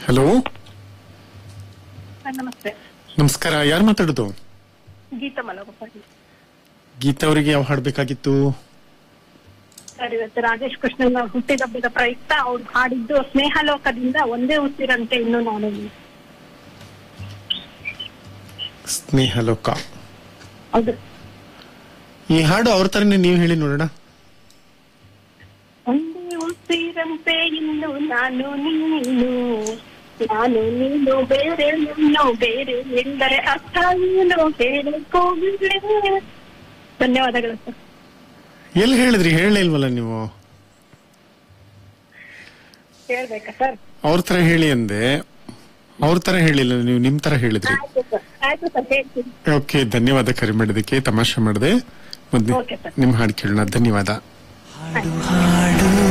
Hello sir ನಮಸ್ತೆ ನಮಸ್ಕಾರ ಯಾರು ಮಾತಾಡೋದು ಗೀತಾ ಮಲಗೋಪ ಗೀತಾ ಅವರಿಗೆ ಯಾವ ಹಾಡು ಬೇಕಾಗಿತ್ತು ಸರ್ ಇವತ್ತು ರಾಜೇಶ್ ಕೃಷ್ಣನ ಹುಟ್ಟಿದಬ್ಬದ ಪ್ರಯುಕ್ತ ಅವ್ರು ಹಾಡಿದ್ದು ಸ್ನೇಹಲೋಕದಿಂದ ಒಂದೇ ಉಸಿರಂತೆ ಇನ್ನು ನಾನು ನೀನು. ಸ್ನೇಹಲೋಕ ಹೌದು ಈ ಹಾಡು ಅವ್ರ ತರನೇ ನೀವು ಹೇಳಿ ನೋಡೋಣ ಒಂದೇ ಉಸಿರಂತೆ ಇನ್ನು ನಾನು ನೀನು ನಾನು ನೀನು ಬೇರೆ ನೀನು ಬೇರೆ ಎಂದರೆ ಅರ್ಥ ಏನು ಬೇರೆ ಕೋಗಿಲೆ ಧನ್ಯವಾದಗಳು ಸರ್ ಎಲ್ಲಿ ಹೇಳಿದ್ರಿ ಹೇಳಿಲ್ವಲ್ಲ ನೀವು ಹೇಳ್ಬೇಕಾ ಸರ್ ಅವ್ರ ತರ ಹೇಳಿ ಅಂದೆ ಅವ್ರ ತರ ಹೇಳಿಲ್ಲ ನೀವು ನಿಮ್ ತರ ಹೇಳಿದ್ರಿ ಆಯ್ತು ಸರ್ ಆಯ್ತು ಸರ್ ಹೇಳ್ತೀನಿ ಓಕೆ ಧನ್ಯವಾದ ಕರೆ ಮಾಡಿದಕ್ಕೆ ತಮಾಷೆ ಮಾಡಿದೆ Okay, sir. ನಿಮ್ ಹಾಡು ಕೇಳೋಣ ಧನ್ಯವಾದ ಆಯ್ತು.